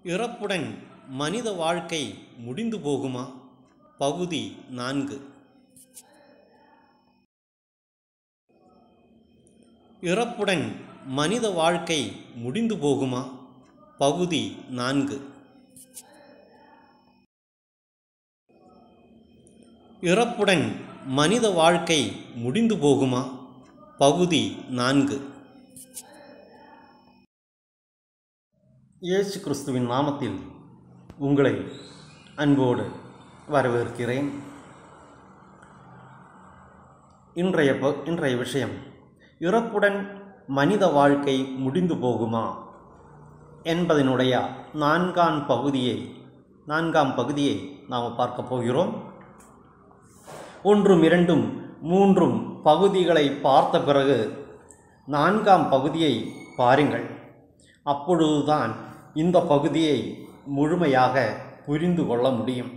இறப்புடன் மனித வாழ்க்கை முடிந்து போகுமா பகுதி நான்கு இறப்புடன் மனித வாழ்க்கை முடிந்து போகுமா பகுதி நான்கு இறப்புடன் மனித வாழ்க்கை முடிந்து போகுமா பகுதி நான்கு இயேசு கிறிஸ்துவின் நாமத்தில் உங்களை அன்போடு வரவேற்கிறேன் இன்றைய ப இன்றைய விஷயம் இறப்புடன் மனித வாழ்க்கை முடிந்து போகுமா என்பதனுடைய நான்காம் பகுதியை நான்காம் பகுதியை நாம் பார்க்க போகிறோம் ஒன்றும் இரண்டும் மூன்றும் பகுதிகளை பார்த்த பிறகு நான்காம் பகுதியை பாருங்கள் அப்பொழுதுதான் இந்த பகுதியை முழுமையாக புரிந்து கொள்ள முடியும்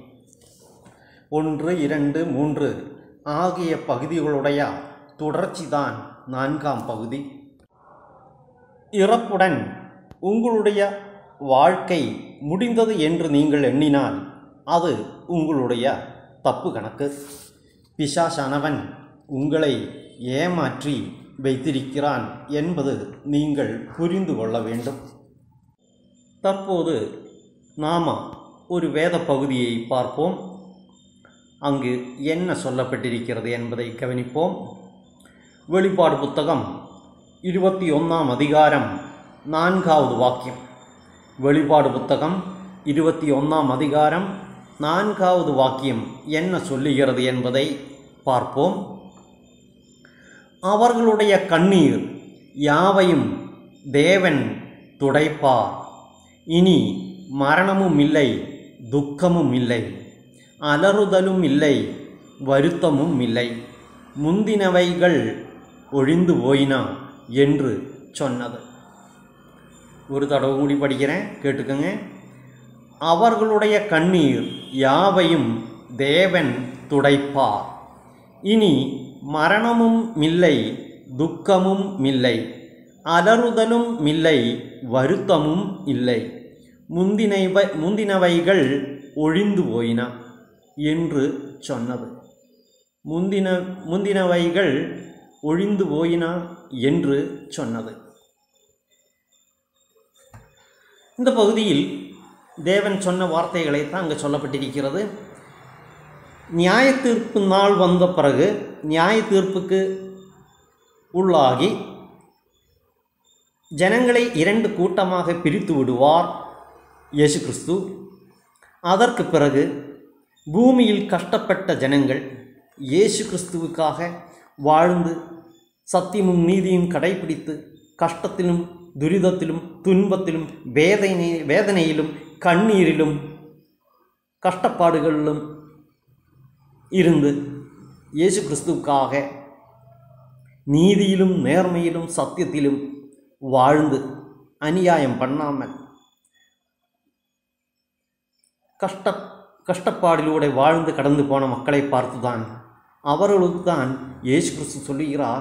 ஒன்று இரண்டு மூன்று ஆகிய பகுதிகளுடைய தொடர்ச்சிதான் நான்காம் பகுதி இறப்புடன் உங்களுடைய வாழ்க்கை முடிந்தது என்று நீங்கள் எண்ணினால் அது உங்களுடைய தப்பு கணக்கு பிசாசானவன் உங்களை ஏமாற்றி வைத்திருக்கிறான் என்பது நீங்கள் புரிந்து கொள்ள வேண்டும் தற்போது நாம் ஒரு வேத பகுதியை பார்ப்போம் அங்கு என்ன சொல்லப்பட்டிருக்கிறது என்பதை கவனிப்போம் வெளிப்பாடு புத்தகம் இருபத்தி ஒன்றாம் அதிகாரம் நான்காவது வாக்கியம் வெளிப்பாடு புத்தகம் இருபத்தி ஒன்றாம் அதிகாரம் நான்காவது வாக்கியம் என்ன சொல்லுகிறது என்பதை பார்ப்போம் அவர்களுடைய கண்ணீர் யாவையும் தேவன் துடைப்பார் இனி மரணமும் இல்லை துக்கமும் இல்லை அலறுதலும் இல்லை வருத்தமும் இல்லை முந்தினவைகள் ஒழிந்து போயினா என்று சொன்னது ஒரு தடவை கூடி படிக்கிறேன் கேட்டுக்கோங்க அவர்களுடைய கண்ணீர் யாவையும் தேவன் துடைப்பார் இனி மரணமும் இல்லை துக்கமும் இல்லை அலறுதலும் இல்லை வருத்தமும் இல்லை முந்தினவ முந்தினவைகள் ஒழிந்து போயின என்று சொன்னது முந்தின முந்தினவைகள் ஒழிந்து போயின என்று சொன்னது இந்த பகுதியில் தேவன் சொன்ன வார்த்தைகளை தான் அங்கே சொல்லப்பட்டிருக்கிறது நியாய தீர்ப்பு நாள் வந்த பிறகு நியாய தீர்ப்புக்கு உள்ளாகி ஜனங்களை இரண்டு கூட்டமாக பிரித்து விடுவார் இயேசு கிறிஸ்து அதற்கு பிறகு பூமியில் கஷ்டப்பட்ட ஜனங்கள் இயேசு கிறிஸ்துவுக்காக வாழ்ந்து சத்தியமும் நீதியும் கடைபிடித்து கஷ்டத்திலும் துரிதத்திலும் துன்பத்திலும் வேதனை வேதனையிலும் கண்ணீரிலும் கஷ்டப்பாடுகளிலும் இருந்து இயேசு கிறிஸ்துவுக்காக நீதியிலும் நேர்மையிலும் சத்தியத்திலும் வாழ்ந்து அநியாயம் பண்ணாமல் கஷ்ட கஷ்டப்பாடிலூടെ வாழ்ந்து கடந்து போன மக்களை பார்த்துதான் அவர்களுக்கு தான் இயேசு கிறிஸ்து சொல்லுகிறார்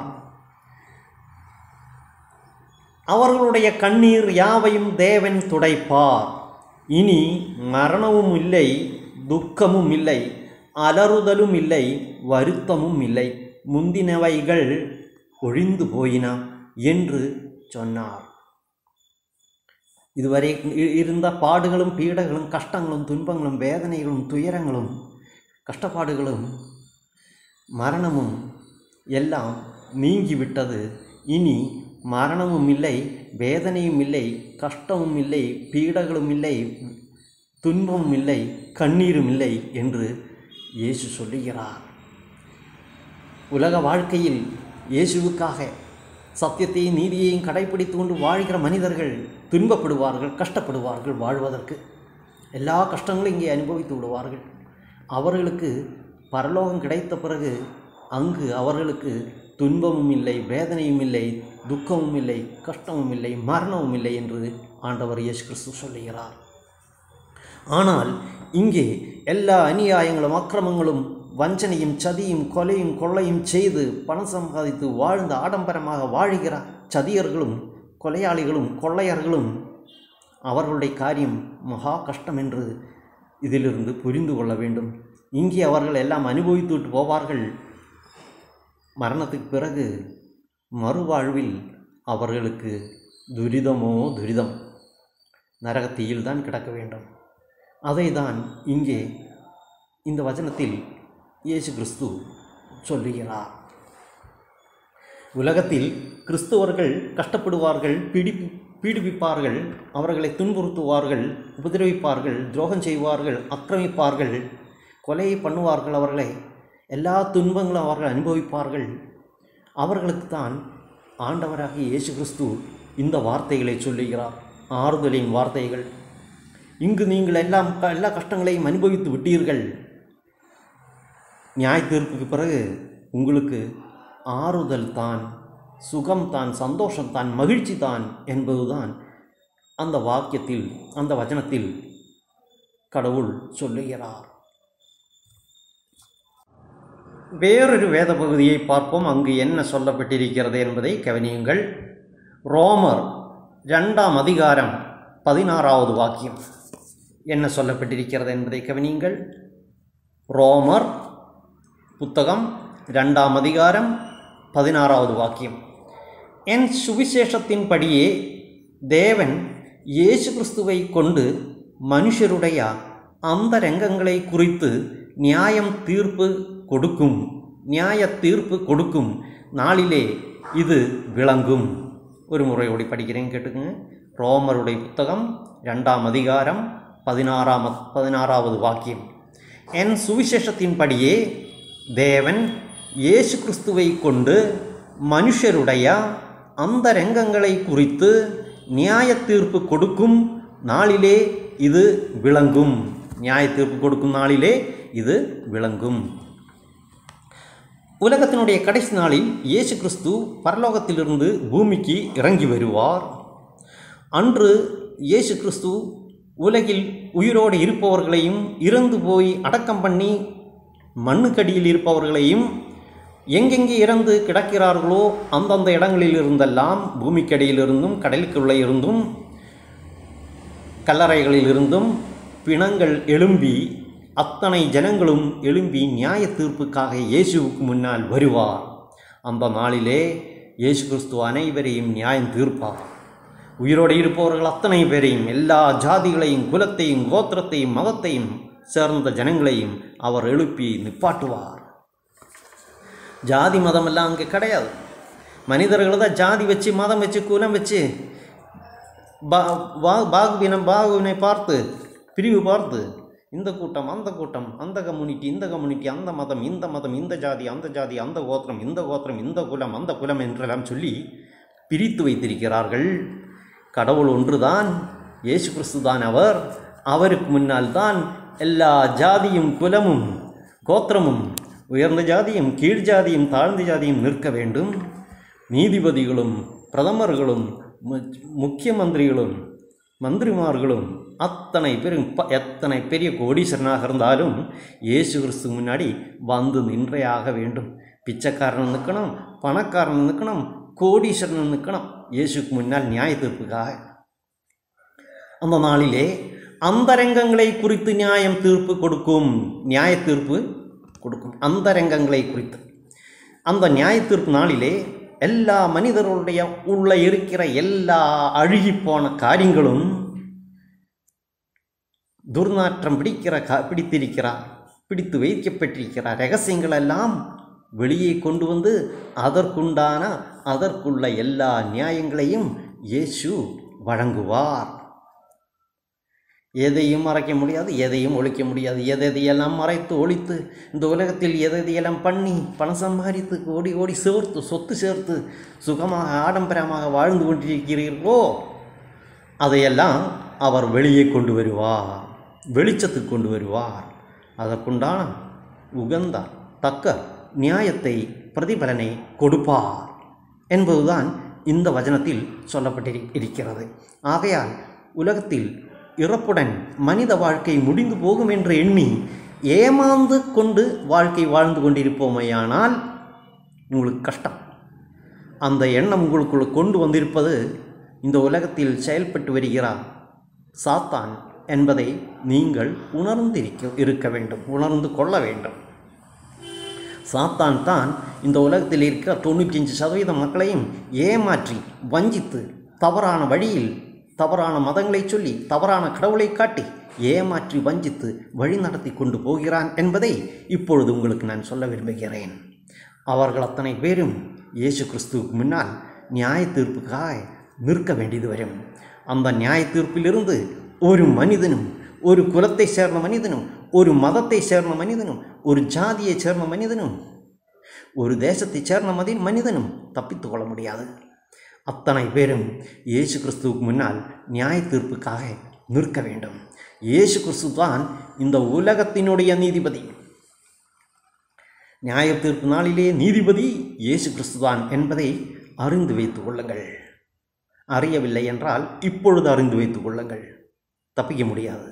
அவர்களுடைய கண்ணீர் யாவையும் தேவன் துடைப்பார் இனி மரணமும் இல்லை துக்கமும் இல்லை அலறுதலும் இல்லை வருத்தமும் இல்லை முந்தினவைகள் ஒழிந்து போயின என்று சொன்னார் இதுவரை இருந்த பாடுகளும் பீடைகளும் கஷ்டங்களும் துன்பங்களும் வேதனைகளும் துயரங்களும் கஷ்டப்பாடுகளும் மரணமும் எல்லாம் நீங்கிவிட்டது இனி மரணமும் இல்லை வேதனையும் இல்லை கஷ்டமும் இல்லை பீடைகளும் இல்லை துன்பமும் இல்லை கண்ணீரும் இல்லை என்று இயேசு சொல்லுகிறார் உலக வாழ்க்கையில் இயேசுவுக்காக சத்தியத்தையும் நீதியையும் கடைபிடித்து கொண்டு வாழ்கிற மனிதர்கள் துன்பப்படுவார்கள் கஷ்டப்படுவார்கள் வாழ்வதற்கு எல்லா கஷ்டங்களும் இங்கே அனுபவித்து விடுவார்கள் அவர்களுக்கு பரலோகம் கிடைத்த பிறகு அங்கு அவர்களுக்கு துன்பமும் இல்லை வேதனையும் இல்லை துக்கமும் இல்லை கஷ்டமும் இல்லை மரணமும் இல்லை என்று ஆண்டவர் இயேசு கிறிஸ்து சொல்லுகிறார் ஆனால் இங்கே எல்லா அநியாயங்களும் அக்கிரமங்களும் வஞ்சனையும் சதியும் கொலையும் கொள்ளையும் செய்து பணம் சம்பாதித்து வாழ்ந்து ஆடம்பரமாக வாழ்கிற சதியர்களும் கொலையாளிகளும் கொள்ளையர்களும் அவர்களுடைய காரியம் மகா கஷ்டம் என்று இதிலிருந்து புரிந்து கொள்ள வேண்டும் இங்கே அவர்கள் எல்லாம் அனுபவித்து விட்டு போவார்கள் மரணத்துக்கு பிறகு மறுவாழ்வில் அவர்களுக்கு துரிதமோ துரிதம் நரகத்தீயில் தான் கிடக்க வேண்டும் அதை தான் இங்கே இந்த வசனத்தில் இயேசு கிறிஸ்து சொல்லுகிறார் உலகத்தில் கிறிஸ்துவர்கள் கஷ்டப்படுவார்கள் பிடி பீடிப்பிப்பார்கள் அவர்களை துன்புறுத்துவார்கள் உபதிரவிப்பார்கள் துரோகம் செய்வார்கள் ஆக்கிரமிப்பார்கள் கொலை பண்ணுவார்கள் அவர்களை எல்லா துன்பங்களும் அவர்கள் அனுபவிப்பார்கள் அவர்களுக்கு தான் ஆண்டவராகிய இயேசு கிறிஸ்து இந்த வார்த்தைகளை சொல்லுகிறார் ஆறுதலின் வார்த்தைகள் இங்கு நீங்கள் எல்லாம் க- எல்லா கஷ்டங்களையும் அனுபவித்து விட்டீர்கள் நியாய தீர்ப்புக்கு பிறகு உங்களுக்கு ஆறுதல் தான் சுகம் தான் சந்தோஷம் தான் மகிழ்ச்சி தான் என்பதுதான் அந்த வாக்கியத்தில் அந்த வசனத்தில் கடவுள் சொல்லுகிறார் வேறொரு வேத பகுதியை பார்ப்போம் அங்கு என்ன சொல்லப்பட்டிருக்கிறது என்பதை கவனியுங்கள் ரோமர் இரண்டாம் அதிகாரம் பதினாறாவது வாக்கியம் என்ன சொல்லப்பட்டிருக்கிறது என்பதை கவனியுங்கள் ரோமர் புத்தகம் இரண்டாம் அதிகாரம் பதினாறாவது வாக்கியம் என் சுவிசேஷத்தின்படியே தேவன் இயேசு கிறிஸ்துவை கொண்டு மனுஷருடைய அந்தரங்கங்களை குறித்து நியாயம் தீர்ப்பு கொடுக்கும் நியாய தீர்ப்பு கொடுக்கும் நாளிலே இது விளங்கும் ஒரு முறையோடி படிக்கிறேன் கேட்டுக்குங்க ரோமருடைய புத்தகம் ரெண்டாம் அதிகாரம் பதினாறாம் பதினாறாவது வாக்கியம் என் சுவிசேஷத்தின்படியே தேவன் இயேசு கிறிஸ்துவை கொண்டு மனுஷருடைய அந்தரங்கங்களை குறித்து நியாய தீர்ப்பு கொடுக்கும் நாளிலே இது விளங்கும் நியாய தீர்ப்பு கொடுக்கும் நாளிலே இது விளங்கும் உலகத்தினுடைய கடைசி நாளில் இயேசு கிறிஸ்து பரலோகத்திலிருந்து பூமிக்கு இறங்கி வருவார் அன்று இயேசு கிறிஸ்து உலகில் உயிரோடு இருப்பவர்களையும் இறந்து போய் அடக்கம் பண்ணி மண்ணுக்கடியில் இருப்பவர்களையும் எங்கெங்கே இறந்து கிடக்கிறார்களோ அந்தந்த இடங்களில் இருந்தெல்லாம் பூமிக்கடியிலிருந்தும் கடலுக்குள்ளே இருந்தும் கல்லறைகளில் இருந்தும் பிணங்கள் எழும்பி அத்தனை ஜனங்களும் எழும்பி நியாய தீர்ப்புக்காக இயேசுவுக்கு முன்னால் வருவார் அந்த நாளிலே இயேசு கிறிஸ்து அனைவரையும் நியாயம் தீர்ப்பார் உயிரோடு இருப்பவர்கள் அத்தனை பேரையும் எல்லா ஜாதிகளையும் குலத்தையும் கோத்திரத்தையும் மதத்தையும் சேர்ந்த ஜனங்களையும் அவர் எழுப்பி நிப்பாட்டுவார் ஜாதி மதமெல்லாம் அங்கே கிடையாது மனிதர்கள் தான் ஜாதி வச்சு மதம் வச்சு குலம் வச்சு பா பா- பாகுவினம் பாகுவினை பார்த்து பிரிவு பார்த்து இந்த கூட்டம் அந்த கூட்டம் அந்த கம்யூனிட்டி இந்த கம்யூனிட்டி அந்த மதம் இந்த மதம் இந்த ஜாதி அந்த ஜாதி அந்த கோத்திரம் இந்த கோத்திரம் இந்த குலம் அந்த குலம் என்றெல்லாம் சொல்லி பிரித்து வைத்திருக்கிறார்கள் கடவுள் ஒன்றுதான் இயேசு கிறிஸ்து தான் அவர் அவருக்கு முன்னால் தான் எல்லா ஜாதியும் குலமும் கோத்திரமும் உயர்ந்த ஜாதியும் கீழ் ஜாதியும் தாழ்ந்த ஜாதியும் நிற்க வேண்டும் நீதிபதிகளும் பிரதமர்களும் மு- முக்கிய மந்திரிகளும் மந்திரிமார்களும் அத்தனை பேரும் ப- எத்தனை பெரிய கோடீஸ்வரனாக இருந்தாலும் இயேசு கிறிஸ்து முன்னாடி வந்து நின்றே ஆக வேண்டும் பிச்சைக்காரன் நிற்கணும் பணக்காரன் நிற்கணும் கோடீஸ்வரன் நிற்கணும் இயேசுக்கு முன்னால் நியாய தீர்ப்புக்காக அந்த நாளிலே அந்தரங்கங்களை குறித்து நியாயம் தீர்ப்பு கொடுக்கும் நியாய தீர்ப்பு கொடுக்கும் அந்தரங்கங்களை குறித்து அந்த நியாய தீர்ப்பு நாளிலே எல்லா மனிதர்களுடைய உள்ள இருக்கிற எல்லா அழுகிப்போன காரியங்களும் துர்நாற்றம் பிடிக்கிற கா பிடித்திருக்கிறார் பிடித்து வைக்கப்பட்டிருக்கிற ரகசியங்கள் எல்லாம் வெளியே கொண்டு வந்து அதற்குண்டான அதற்குள்ள எல்லா நியாயங்களையும் இயேசு வழங்குவார் எதையும் மறைக்க முடியாது எதையும் ஒழிக்க முடியாது எதையெல்லாம் மறைத்து ஒழித்து இந்த உலகத்தில் எதையெல்லாம் பண்ணி பணம் சம்பாதித்து ஓடி ஓடி சேர்த்து சொத்து சேர்த்து சுகமாக ஆடம்பரமாக வாழ்ந்து கொண்டிருக்கிறீர்களோ அதையெல்லாம் அவர் வெளியே கொண்டு வருவார் வெளிச்சத்துக்கு கொண்டு வருவார் அதற்குண்டான உகந்த தக்க நியாயத்தை பிரதிபலனை கொடுப்பார் என்பதுதான் இந்த வசனத்தில் சொல்லப்பட்டிரு இருக்கிறது ஆகையால் உலகத்தில் இறப்புடன் மனித வாழ்க்கை முடிந்து போகும் என்று எண்ணி ஏமாந்து கொண்டு வாழ்க்கை வாழ்ந்து கொண்டிருப்போமேயானால் உங்களுக்கு கஷ்டம் அந்த எண்ணம் உங்களுக்குள் கொண்டு வந்திருப்பது இந்த உலகத்தில் செயல்பட்டு வருகிறார் சாத்தான் என்பதை நீங்கள் உணர்ந்திருக்க இருக்க வேண்டும் உணர்ந்து கொள்ள வேண்டும் சாத்தான் தான் இந்த உலகத்தில் இருக்கிற தொண்ணூற்றி அஞ்சு சதவீத மக்களையும் ஏமாற்றி வஞ்சித்து தவறான வழியில் தவறான மதங்களை சொல்லி தவறான கடவுளை காட்டி ஏமாற்றி வஞ்சித்து வழி நடத்தி கொண்டு போகிறான் என்பதை இப்பொழுது உங்களுக்கு நான் சொல்ல விரும்புகிறேன் அவர்கள் அத்தனை பேரும் இயேசு கிறிஸ்துவுக்கு முன்னால் நியாய தீர்ப்புக்காக நிற்க வேண்டியது வரும் அந்த நியாய தீர்ப்பிலிருந்து ஒரு மனிதனும் ஒரு குலத்தை சேர்ந்த மனிதனும் ஒரு மதத்தை சேர்ந்த மனிதனும் ஒரு ஜாதியைச் சேர்ந்த மனிதனும் ஒரு தேசத்தைச் சேர்ந்த மதி மனிதனும் தப்பித்து கொள்ள முடியாது அத்தனை பேரும் இயேசு கிறிஸ்துவுக்கு முன்னால் நியாய தீர்ப்புக்காக நிற்க வேண்டும் இயேசு கிறிஸ்து தான் இந்த உலகத்தினுடைய நீதிபதி நியாய தீர்ப்பு நாளிலே நீதிபதி இயேசு கிறிஸ்துதான் என்பதை அறிந்து வைத்துக் கொள்ளுங்கள் அறியவில்லை என்றால் இப்பொழுது அறிந்து வைத்துக் கொள்ளுங்கள் தப்பிக்க முடியாது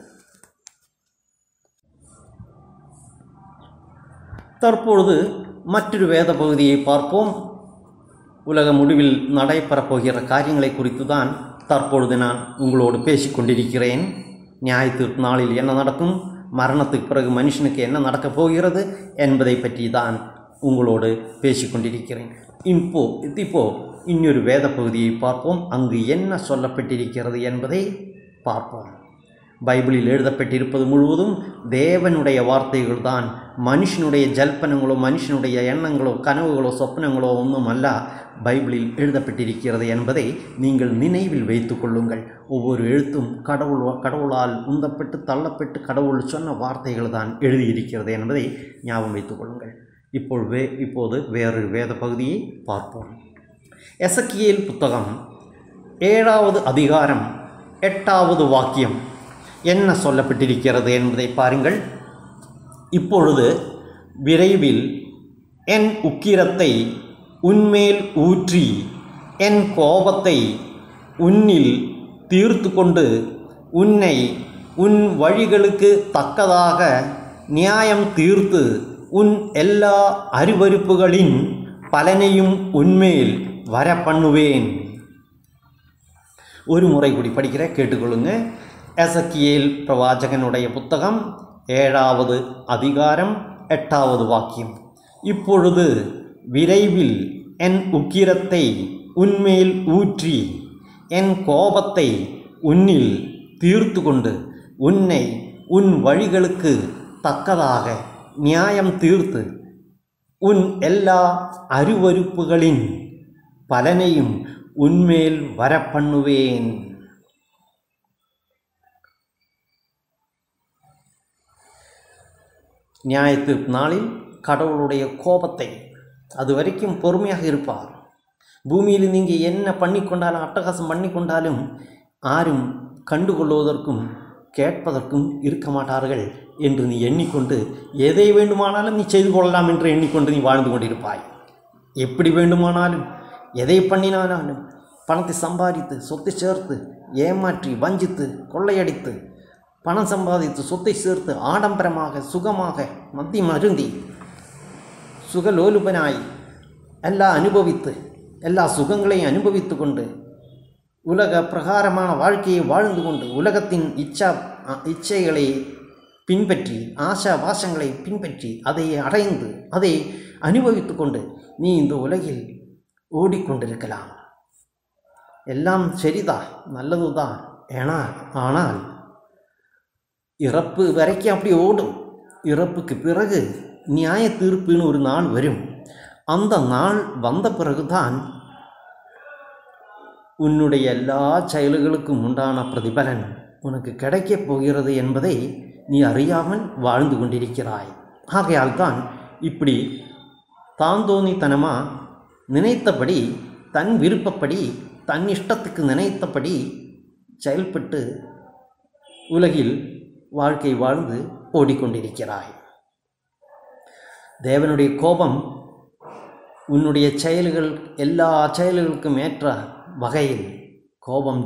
தற்பொழுது மற்றொரு வேத பகுதியை பார்ப்போம் உலக முடிவில் நடைபெறப் போகிற காரியங்களை குறித்து தான் தற்பொழுது நான் உங்களோடு பேசிக்கொண்டிருக்கிறேன் நியாய தீர்ப்பு நாளில் என்ன நடக்கும் மரணத்துக்கு பிறகு மனுஷனுக்கு என்ன நடக்கப் போகிறது என்பதை பற்றி தான் உங்களோடு பேசிக்கொண்டிருக்கிறேன் இப்போ இப்போ இன்னொரு வேத பகுதியை பார்ப்போம் அங்கு என்ன சொல்லப்பட்டிருக்கிறது என்பதை பார்ப்போம் பைபிளில் எழுதப்பட்டிருப்பது முழுவதும் தேவனுடைய வார்த்தைகள் தான் மனுஷனுடைய ஜல்பனங்களோ மனுஷனுடைய எண்ணங்களோ கனவுகளோ சொப்னங்களோ ஒன்றும் அல்ல பைபிளில் எழுதப்பட்டிருக்கிறது என்பதை நீங்கள் நினைவில் வைத்து கொள்ளுங்கள் ஒவ்வொரு எழுத்தும் கடவுள் கடவுளால் உந்தப்பட்டு தள்ளப்பட்டு கடவுள் சொன்ன வார்த்தைகள் தான் எழுதியிருக்கிறது என்பதை ஞாபகம் வைத்துக் கொள்ளுங்கள் இப்பொழுது வே இப்போது வேறொரு வேத பகுதியை பார்ப்போம் எசக்கியேல் புத்தகம் ஏழாவது அதிகாரம் எட்டாவது வாக்கியம் என்ன சொல்லப்பட்டிருக்கிறது என்பதை பாருங்கள் இப்பொழுது விரைவில் என் உக்கிரத்தை உன்மேல் ஊற்றி என் கோபத்தை உன்னில் தீர்த்து கொண்டு உன்னை உன் வழிகளுக்கு தக்கதாக நியாயம் தீர்த்து உன் எல்லா அருவருப்புகளின் பலனையும் உன்மேல் வர பண்ணுவேன் ஒரு முறை கூடி படிக்கிற கேட்டுக்கொள்ளுங்க எசக்கியேல் பிரவாச்சகனுடைய புத்தகம் ஏழாவது அதிகாரம் எட்டாவது வாக்கியம் இப்பொழுது விரைவில் என் உக்கிரத்தை உன்மேல் ஊற்றி என் கோபத்தை உன்னில் தீர்த்து கொண்டு உன்னை உன் வழிகளுக்கு தக்கதாக நியாயம் தீர்த்து உன் எல்லா அருவருப்புகளின் பலனையும் உன்மேல் வரப்பண்ணுவேன் நியாயத்தீர்ப்பு நாளில் கடவுளுடைய கோபத்தை அது வரைக்கும் பொறுமையாக இருப்பார் பூமியில் நீங்கள் என்ன பண்ணிக்கொண்டாலும் அட்டகாசம் பண்ணிக்கொண்டாலும் யாரும் கண்டுகொள்வதற்கும் கேட்பதற்கும் இருக்க மாட்டார்கள் என்று நீ எண்ணிக்கொண்டு எதை வேண்டுமானாலும் நீ செய்து கொள்ளலாம் என்று எண்ணிக்கொண்டு நீ வாழ்ந்து கொண்டிருப்பாய் எப்படி வேண்டுமானாலும் எதை பண்ணினாலும் பணத்தை சம்பாதித்து சொத்தை சேர்த்து ஏமாற்றி வஞ்சித்து கொள்ளையடித்து பணம் சம்பாதித்து சொத்தை சேர்த்து ஆடம்பரமாக சுகமாக மத்தியம் அருந்தி சுகலோலுபனாய் எல்லாம் அனுபவித்து எல்லா சுகங்களையும் அனுபவித்து கொண்டு உலக பிரகாரமான வாழ்க்கையை வாழ்ந்து கொண்டு உலகத்தின் இச்சா இச்சைகளை பின்பற்றி ஆசா வாசங்களை பின்பற்றி அதை அடைந்து அதை அனுபவித்து கொண்டு நீ இந்த உலகில் ஓடிக்கொண்டிருக்கலாம் எல்லாம் சரிதான் நல்லதுதான் ஏன்னா ஆனால் இறப்பு வரைக்கும் அப்படி ஓடும் இறப்புக்கு பிறகு நியாய தீர்ப்புன்னு ஒரு நாள் வரும் அந்த நாள் வந்த பிறகுதான் உன்னுடைய எல்லா செயல்களுக்கும் உண்டான பிரதிபலன் உனக்கு கிடைக்கப் போகிறது என்பதை நீ அறியாமல் வாழ்ந்து கொண்டிருக்கிறாய் ஆகையால் தான் இப்படி தாந்தோணித்தனமாக நினைத்தபடி தன் விருப்பப்படி தன் இஷ்டத்துக்கு நினைத்தபடி செயல்பட்டு உலகில் வாழ்க்கை வாழ்ந்து ஓடிக்கொண்டிருக்கிறாய் தேவனுடைய கோபம் உன்னுடைய செயல்கள் எல்லா செயல்களுக்கும் ஏற்ற வகையில் கோபம்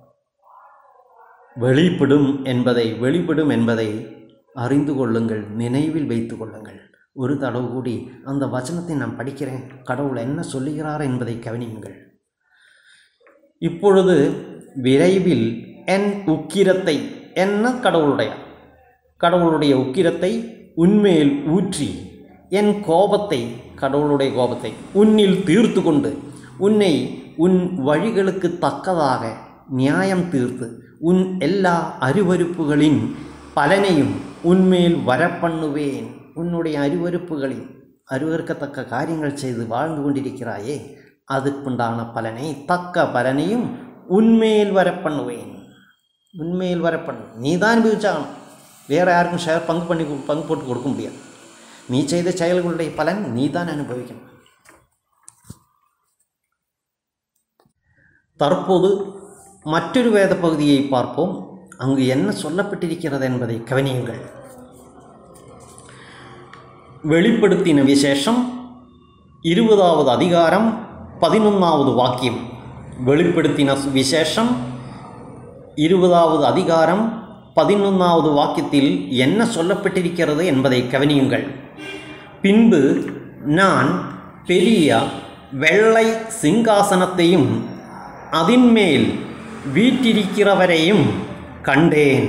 வெளிப்படும் என்பதை வெளிப்படும் என்பதை அறிந்து கொள்ளுங்கள் நினைவில் வைத்து கொள்ளுங்கள் ஒரு தடவை கூடி அந்த வசனத்தை நான் படிக்கிறேன் கடவுள் என்ன சொல்லுகிறார் என்பதை கவனியுங்கள் இப்பொழுது விரைவில் என் உக்கிரத்தை என்ன கடவுளுடைய கடவுளுடைய உக்கிரத்தை உன்மேல் ஊற்றி என் கோபத்தை கடவுளுடைய கோபத்தை உன்னில் தீர்த்து கொண்டு உன்னை உன் வழிகளுக்கு தக்கதாக நியாயம் தீர்த்து உன் எல்லா அருவருப்புகளின் பலனையும் உன்மேல் வரப்பண்ணுவேன் உன்னுடைய அருவருப்புகளின் அருவருக்கத்தக்க காரியங்கள் செய்து வாழ்ந்து கொண்டிருக்கிறாயே அதுக்குண்டான பலனை தக்க பலனையும் உன்மேல் வரப்பண்ணுவேன் உண்மையில் வரப்பண்ணு நீ தான் அனுபவிச்சாகணும் வேறு யாருக்கும் ஷேர் பங்கு பண்ணி கொடு- பங்கு போட்டு கொடுக்க முடியாது நீ செய்த செயல்களுடைய பலன் நீ தான் அனுபவிக்கணும் தற்போது மற்றொரு வேத பகுதியை பார்ப்போம் அங்கு என்ன சொல்லப்பட்டிருக்கிறது என்பதை கவனியுங்கள் வெளிப்படுத்தின விசேஷம் இருபதாவது அதிகாரம் பதினொன்றாவது வாக்கியம் வெளிப்படுத்தின விசேஷம் இருபதாவது அதிகாரம் பதினொன்றாவது வாக்கியத்தில் என்ன சொல்லப்பட்டிருக்கிறது என்பதை கவனியுங்கள் பின்பு நான் பெரிய வெள்ளை சிங்காசனத்தையும் அதின்மேல் வீற்றிருக்கிறவரையும் கண்டேன்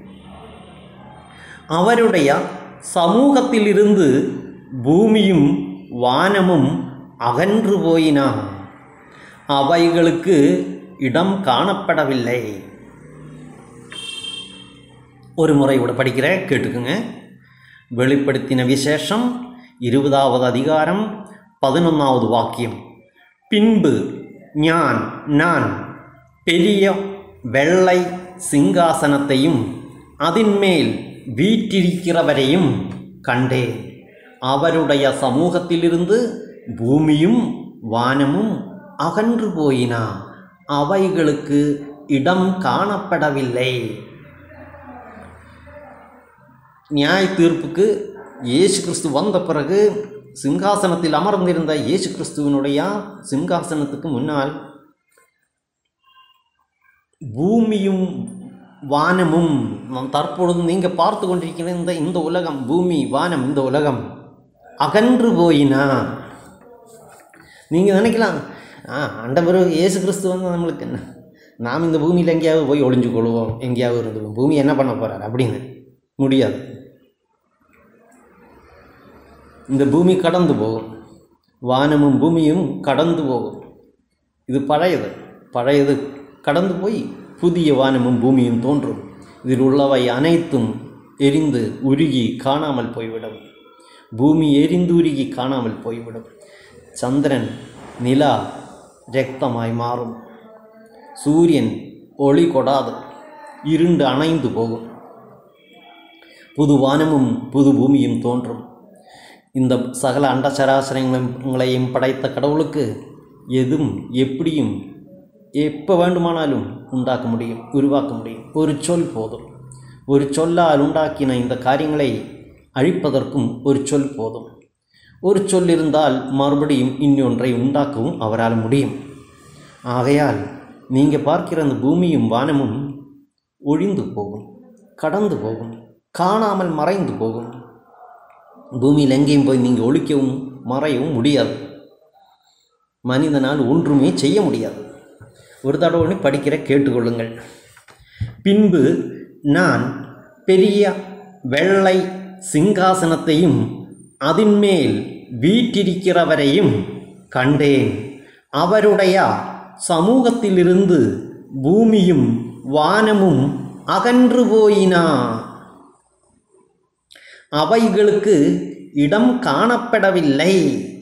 அவருடைய சமூகத்திலிருந்து பூமியும் வானமும் அகன்று போயின அவைகளுக்கு இடம் காணப்படவில்லை ஒரு முறை கூட படிக்கிறேன் கேட்டுக்குங்க வெளிப்படுத்தின விசேஷம் இருபதாவது அதிகாரம் பதினொன்றாவது வாக்கியம் பின்பு ஞான் நான் பெரிய வெள்ளை சிங்காசனத்தையும் அதின்மேல் வீற்றிருக்கிறவரையும் கண்டேன் அவருடைய சமூகத்திலிருந்து பூமியும் வானமும் அகன்று போயின அவைகளுக்கு இடம் காணப்படவில்லை நியாய தீர்ப்புக்கு இயேசு கிறிஸ்து வந்த பிறகு சிங்காசனத்தில் அமர்ந்திருந்த இயேசு கிறிஸ்துவனுடைய சிங்காசனத்துக்கு முன்னால் பூமியும் வானமும் நாம் தற்பொழுது நீங்கள் பார்த்து கொண்டிருக்கிற இந்த இந்த உலகம் பூமி வானம் இந்த உலகம் அகன்று போயினா நீங்கள் நினைக்கலாம் ஆ ஆண்டவர் இயேசு கிறிஸ்து வந்து நம்மளுக்கு என்ன நாம் இந்த பூமியில் எங்கேயாவது போய் ஒளிஞ்சு கொள்வோம் எங்கேயாவது இருந்துவோம் பூமி என்ன பண்ண போகிறார் அப்படின்னு முடியாது இந்த பூமி கடந்து போகும் வானமும் பூமியும் கடந்து போகும் இது பழையது பழையது கடந்து போய் புதிய வானமும் பூமியும் தோன்றும் இதில் உள்ளவை அனைத்தும் எரிந்து உருகி காணாமல் போய்விடும் பூமி எரிந்து உருகி காணாமல் போய்விடும் சந்திரன் நிலா இரத்தமாய் மாறும் சூரியன் ஒளி கொடாது இருண்டு அணைந்து போகும் புது வானமும் புது பூமியும் தோன்றும் இந்த சகல அண்டசராசரங்களையும் படைத்த கடவுளுக்கு எதுவும் எப்படியும் எப்போ வேண்டுமானாலும் உண்டாக்க முடியும் உருவாக்க முடியும் ஒரு சொல் போதும் ஒரு சொல்லால் உண்டாக்கின இந்த காரியங்களை அழிப்பதற்கும் ஒரு சொல் போதும் ஒரு சொல் இருந்தால் மறுபடியும் இன்னொன்றை உண்டாக்கவும் அவரால் முடியும் ஆகையால் நீங்கள் பார்க்கிற அந்த பூமியும் வானமும் ஒழிந்து போகும் கடந்து போகும் காணாமல் மறைந்து போகும் பூமியில் எங்கேயும் போய் நீங்கள் ஒழிக்கவும் மறையவும் முடியாது மனிதனால் ஒன்றுமே செய்ய முடியாது ஒரு தடவை படிக்கிற கேட்டுக்கொள்ளுங்கள் பின்பு நான் பெரிய வெள்ளை சிங்காசனத்தையும் அதின்மேல் வீற்றிருக்கிறவரையும் கண்டேன் அவருடைய சமூகத்திலிருந்து பூமியும் வானமும் அகன்று போயினா அவைகளுக்கு இடம் காணப்படவில்லை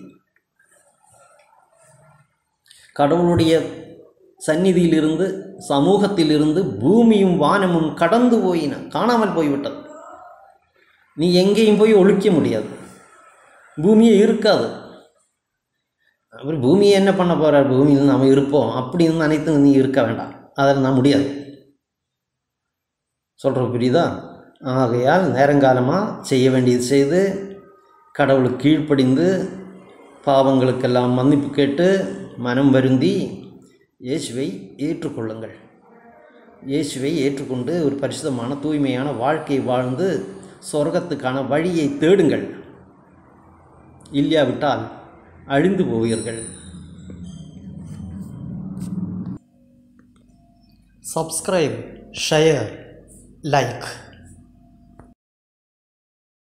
கடவுளுடைய சந்நிதியிலிருந்து சமூகத்திலிருந்து பூமியும் வானமும் கடந்து போயின காணாமல் போய்விட்டது நீ எங்கேயும் போய் ஒழிக்க முடியாது பூமியே இருக்காது அப்புறம் பூமியை என்ன பண்ண போகிறார் பூமியில் நாம் இருப்போம் அப்படின்னு நினைத்து நீ இருக்க வேண்டாம் அதில் நான் முடியாது சொல்கிற புரியுதா ஆகையால் நேரங்காலமாக செய்ய வேண்டியது செய்து கடவுளுக்கு கீழ்ப்படிந்து பாவங்களுக்கெல்லாம் மன்னிப்பு கேட்டு மனம் வருந்தி இயேசுவை ஏற்றுக்கொள்ளுங்கள் இயேசுவை ஏற்றுக்கொண்டு ஒரு பரிசுத்தமான தூய்மையான வாழ்க்கை வாழ்ந்து சொர்க்கத்துக்கான வழியை தேடுங்கள் இல்லையாவிட்டால் அழிந்து போவீர்கள் சப்ஸ்கிரைப் share like